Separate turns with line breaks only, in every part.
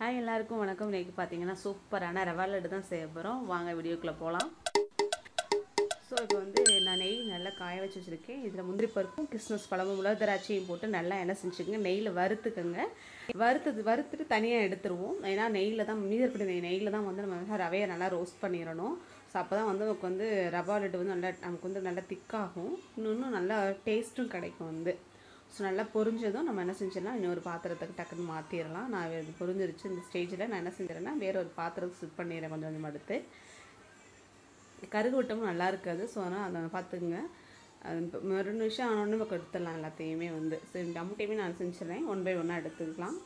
hi எல்லாருக்கும் வணக்கம் இன்னைக்கு பார்த்தீங்கன்னா சூப்பரான ரவா லட்டு தான் செய்ய போகிறோம் வாங்க வீடியோக்குள்ளே போகலாம் ஸோ இப்போ வந்து நான் நெய் நல்லா காய வச்சு வச்சுருக்கேன் இதில் முந்திரி பருப்பும் கிறிஸ்மஸ் பழமும் உலக திராட்சையும் போட்டு நல்லா என்ன செஞ்சுக்கோங்க நெய்யில் வறுத்துக்கங்க வறுத்தது வறுத்துட்டு தனியாக எடுத்துருவோம் ஏன்னா நெய்யில் தான் மீதி இருக்கிற நெய் நெய்யில் தான் வந்து நம்ம ரவையை நல்லா ரோஸ்ட் பண்ணிடணும் ஸோ அப்போ தான் வந்து நமக்கு வந்து ரவா லட்டு வந்து நல்லா நமக்கு வந்து நல்லா திக்காகும் இன்னும் நல்லா டேஸ்ட்டும் கிடைக்கும் வந்து ஸோ நல்லா பொரிஞ்சதும் நம்ம என்ன செஞ்சிடலாம் இன்னொரு பாத்திரத்துக்கு டக்குன்னு மாற்றிடலாம் நான் இது பொரிஞ்சிருச்சு இந்த ஸ்டேஜில் நான் என்ன செஞ்சிடறேன்னா வேற ஒரு பாத்திரத்துக்கு ஷிஃப்ட் பண்ணிடுறேன் கொஞ்சம் கொஞ்சம் எடுத்து கருகு விட்டமும் நல்லா இருக்காது ஸோ அதனால் அதை பார்த்துக்குங்க அது இப்போ ரெண்டு நிமிஷம் ஆனோடனே நமக்கு எடுத்துடலாம் எல்லாத்தையுமே வந்து ஸோ இந்த அமுட்டையுமே நான் செஞ்சிடறேன் ஒன் பை ஒன்னாக எடுத்துக்கலாம்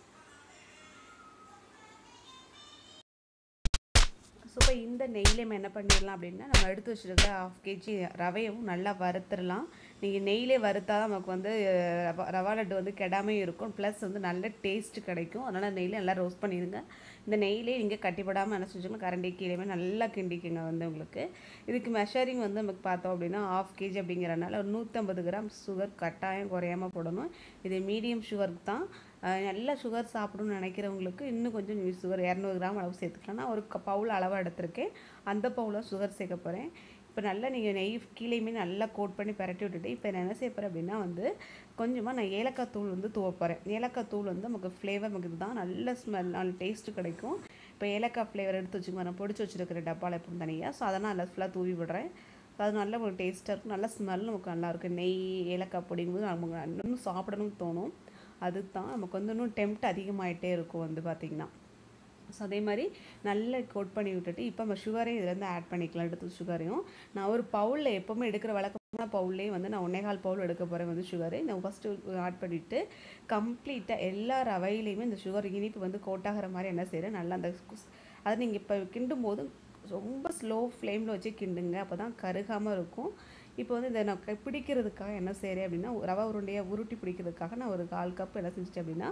ஸோ இப்போ இந்த நெய்லேயும் என்ன பண்ணிடலாம் அப்படின்னா நம்ம எடுத்து வச்சுருக்க ஹாஃப் கேஜி ரவையும் நல்லா வறுத்துடலாம் நீங்கள் நெய்லே வறுத்தா தான் நமக்கு வந்து ரவா ரவா லட்டு வந்து கெடாமையும் இருக்கும் ப்ளஸ் வந்து நல்ல டேஸ்ட் கிடைக்கும் அதனால் நெய்லே நல்லா ரோஸ்ட் பண்ணிடுங்க இந்த நெய்லே நீங்கள் கட்டிப்படாமல் என்ன செஞ்சுக்கணும் கரண்டி கீழே நல்லா கிண்டிக்குங்க வந்து உங்களுக்கு இதுக்கு மெஷரிங் வந்து நமக்கு பார்த்தோம் அப்படின்னா ஆஃப் கேஜி அப்படிங்கிறனால ஒரு நூற்றம்பது கிராம் சுகர் கட்டாயம் குறையாமல் போடணும் இது மீடியம் சுகருக்கு தான் நல்லா சுகர் சாப்பிடணும்னு நினைக்கிறவங்களுக்கு இன்னும் கொஞ்சம் சுகர் இரநூறு கிராம் அளவு சேர்த்துக்கலாம் நான் ஒரு பவுல் அளவாக எடுத்திருக்கேன் அந்த பவுலில் சுகர் சேர்க்க போகிறேன் இப்போ நல்லா நீங்கள் நெய் கீழேயுமே நல்லா கோட் பண்ணி பரட்டி விட்டுட்டு இப்போ நான் என்ன செய்ய போகிறேன் அப்படின்னா வந்து கொஞ்சமாக நான் ஏலக்காய் தூள் வந்து தூவ போகிறேன் ஏலக்காய் தூள் வந்து நமக்கு ஃப்ளேவர் நமக்கு இதுதான் நல்ல ஸ்மெல் நல்ல டேஸ்ட்டு கிடைக்கும் இப்போ ஏலக்காய் ஃப்ளேவர் எடுத்து வச்சுக்கோங்க நான் பொடிச்சு வச்சுருக்கிற டப்பாவில் எப்போ தனியாக ஸோ அதை நான் நல்லா ஃபுல்லாக தூவி விடுறேன் அது நல்ல ஒரு டேஸ்ட்டாக இருக்கும் நல்ல ஸ்மெல் நமக்கு நல்லாயிருக்கும் நெய் ஏலக்காய் பொடிங்கும்போது நமக்கு இன்னும் சாப்பிடணும்னு தோணும் அதுதான் நமக்கு வந்து இன்னும் டெம்ட் அதிகமாகிட்டே இருக்கும் வந்து பார்த்திங்கன்னா ஸோ அதே மாதிரி நல்லா கோட் பண்ணி விட்டுட்டு இப்போ நம்ம சுகரையும் இதுலேருந்து ஆட் பண்ணிக்கலாம் எடுத்து சுகரையும் நான் ஒரு பவுலில் எப்போவுமே எடுக்கிற வழக்கமான பவுல்லே வந்து நான் ஒன்றே கால் பவுல் எடுக்க போகிறேன் வந்து சுகரு நான் ஃபஸ்ட்டு ஆட் பண்ணிவிட்டு கம்ப்ளீட்டாக எல்லா ரவையிலையுமே இந்த சுகர் இனிப்பு வந்து கோட்டாகிற மாதிரி என்ன செய்கிறேன் நல்லா அந்த அதை நீங்கள் இப்போ கிண்டும் போது ரொம்ப ஸ்லோ ஃப்ளேமில் வச்சு கிண்டுங்க அப்போ தான் கருகாமல் இருக்கும் இப்போ வந்து இதை நான் பிடிக்கிறதுக்காக என்ன செய்கிறேன் அப்படின்னா ரவை உருண்டையை உருட்டி பிடிக்கிறதுக்காக நான் ஒரு கால் கப் என்ன செஞ்சிட்டேன் அப்படின்னா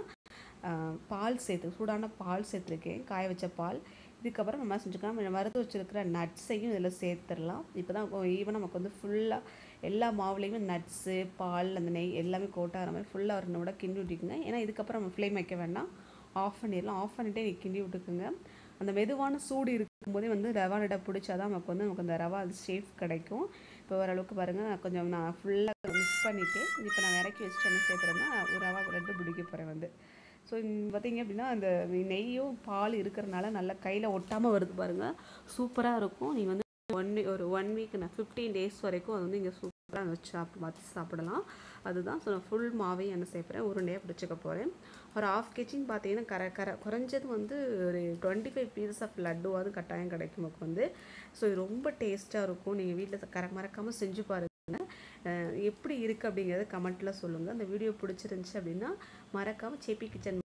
பால் சேர்த்து சூடான பால் சேர்த்துருக்கேன் காய வச்ச பால் இதுக்கப்புறம் நம்ம செஞ்சுக்கலாம் நம்ம வறுத்து வச்சுருக்கிற நட்ஸையும் இதில் சேர்த்துடலாம் இப்போ தான் ஈவன் நமக்கு வந்து ஃபுல்லாக எல்லா மாவுலேயுமே நட்ஸு பால் அந்த நெய் எல்லாமே கோட்டாகிற மாதிரி ஃபுல்லாக ஒரு விட கிண்டி விட்டுக்குங்க ஏன்னா இதுக்கப்புறம் நம்ம ஃப்ளேம் வைக்க வேண்டாம் ஆஃப் பண்ணிடலாம் ஆஃப் பண்ணிவிட்டே நீ கிண்டி விட்டுக்குங்க அந்த மெதுவான சூடு இருக்கும்போதே வந்து ரவா லட்டை பிடிச்சா தான் நமக்கு வந்து நமக்கு அந்த ரவா ஷேப் கிடைக்கும் இப்போ ஓரளவுக்கு பாருங்கள் நான் கொஞ்சம் நான் ஃபுல்லாக மிக்ஸ் பண்ணிவிட்டு இப்போ நான் இறக்கி வச்சுட்டு என்ன சேர்க்குறேன்னா ஒரு ரவா லட்டு பிடிக்க போகிறேன் வந்து ஸோ பார்த்தீங்க அப்படின்னா அந்த நெய்யும் பால் இருக்கிறனால நல்லா கையில் ஒட்டாமல் வருது பாருங்கள் சூப்பராக இருக்கும் நீங்கள் வந்து ஒன் ஒரு ஒன் வீக் நான் ஃபிஃப்டீன் டேஸ் வரைக்கும் அது வந்து இங்கே சூப்பராக வச்சு சாப்பிட்டு மாற்றி சாப்பிடலாம் அதுதான் ஸோ நான் ஃபுல் மாவையும் என்ன செய்யப்படுறேன் உருண்டையாக பிடிச்சிக்க போகிறேன் ஒரு ஆஃப் கேஜின்னு பார்த்தீங்கன்னா கர கர குறைஞ்சது வந்து ஒரு டுவெண்ட்டி ஃபைவ் பீசஸ் ஆஃப் லட்டுவாவது கட்டாயம் கிடைக்கும் நமக்கு வந்து ஸோ இது ரொம்ப டேஸ்ட்டாக இருக்கும் நீங்கள் வீட்டில் கர மறக்காமல் செஞ்சு பாருங்கள் எப்படி இருக்குது அப்படிங்கிறத கமெண்ட்டில் சொல்லுங்கள் அந்த வீடியோ பிடிச்சிருந்துச்சி அப்படின்னா மறக்காமல் சேபி கிச்சன்